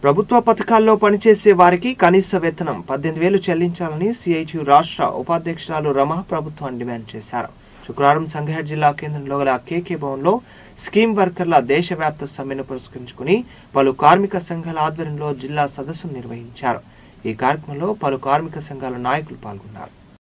ప్రభుత్వ పథకాల్లో పనిచేసే వారికి కనీస వేతనం పద్దెనిమిది వేలు చెల్లించాలని సిఐటియు రాష్ట్ర ఉపాధ్యక్షురాలు రమా ప్రభుత్వం డిమాండ్ చేశారు శుక్రవారం సంగారెడ్డి జిల్లా కేంద్రంలో గల కేకే భవన్లో స్కీమ్ వర్కర్ల దేశవ్యాప్త సమ్మెను పురస్కరించుకుని పలు కార్మిక సంఘాల ఆధ్వర్యంలో జిల్లా సదస్సు నిర్వహించారు ఈ కార్యక్రమంలో పలు కార్మిక సంఘాల నాయకులు పాల్గొన్నారు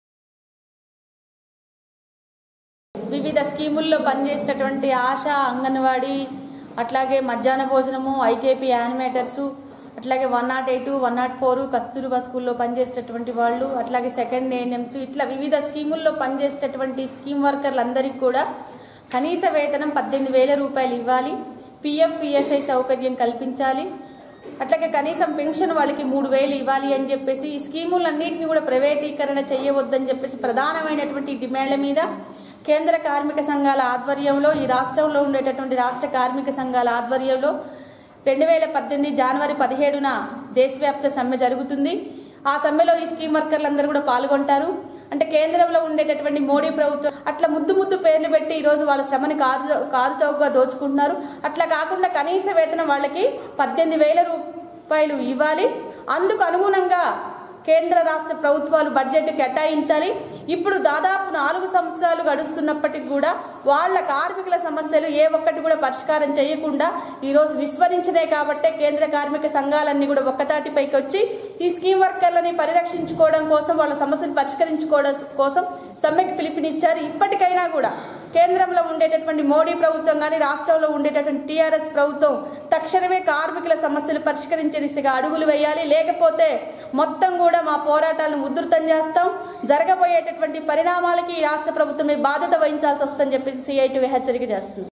వివిధ స్కీముల్లో పనిచేసేటటువంటి ఆశ అంగన్వాడీ అట్లాగే మధ్యాహ్న భోజనము ఐకేపీ యానిమేటర్సు అట్లాగే one nought eight one nought four Kasturiba స్కూల్లో పనిచేసేటటువంటి వాళ్ళు అట్లాగే సెకండ్ ఏఎన్ఎంస్ ఇట్లా వివిధ స్కీముల్లో పనిచేసేటటువంటి స్కీమ్ వర్కర్లందరికీ కూడా కనీస వేతనం పద్దెనిమిది వేల రూపాయలు ఇవ్వాలి పిఎఫ్ పిఎస్ఐ సౌకర్యం కల్పించాలి అట్లాగే కనీసం పెన్షన్ వాళ్ళకి మూడు వేలు ఇవ్వాలి అని చెప్పేసి ఈ స్కీములన్నింటినీ కూడా ప్రైవేటీకరణ చేయవద్దని చెప్పేసి ప్రధానమైనటువంటి డిమాండ్ల మీద కేంద్ర కార్మిక సంఘాల ఆధ్వర్యంలో ఈ రాష్ట్రంలో ఉండేటటువంటి రాష్ట్ర కార్మిక సంఘాల ఆధ్వర్యంలో రెండు వేల పద్దెనిమిది జనవరి పదిహేడున దేశవ్యాప్త సమ్మె జరుగుతుంది ఆ సమ్మెలో ఈ స్కీమ్ వర్కర్లందరూ కూడా పాల్గొంటారు అంటే కేంద్రంలో ఉండేటటువంటి మోడీ ప్రభుత్వం అట్లా ముద్దు ముద్దు పేర్లు పెట్టి ఈరోజు వాళ్ళ శ్రమని కారు కారు చౌకగా దోచుకుంటున్నారు అట్లా కాకుండా కనీస వేతనం వాళ్ళకి పద్దెనిమిది వేల రూపాయలు ఇవ్వాలి అందుకు అనుగుణంగా కేంద్ర రాష్ట్ర ప్రభుత్వాలు బడ్జెట్ కేటాయించాలి ఇప్పుడు దాదాపు నాలుగు సంవత్సరాలు గడుస్తున్నప్పటికి కూడా వాళ్ళ కార్మికుల సమస్యలు ఏ ఒక్కటి కూడా పరిష్కారం చేయకుండా ఈరోజు విస్మరించినాయి కాబట్టే కేంద్ర కార్మిక సంఘాలన్నీ కూడా ఒక్కతాటిపైకి వచ్చి ఈ స్కీమ్ వర్కర్లని పరిరక్షించుకోవడం కోసం వాళ్ళ సమస్యలు పరిష్కరించుకోవడం కోసం సమ్మెకి పిలుపునిచ్చారు ఇప్పటికైనా కూడా కేంద్రంలో ఉండేటటువంటి మోడీ ప్రభుత్వం కానీ రాష్ట్రంలో ఉండేటటువంటి టీఆర్ఎస్ ప్రభుత్వం తక్షణమే కార్మికుల సమస్యలు పరిష్కరించే దిశగా అడుగులు వేయాలి లేకపోతే మొత్తం కూడా మా పోరాటాలను ఉధృతం చేస్తాం జరగబోయేటటువంటి పరిణామాలకి ఈ రాష్ట్ర ప్రభుత్వమే బాధ్యత వహించాల్సి వస్తుందని చెప్పేసి సిఐటి హెచ్చరిక చేస్తుంది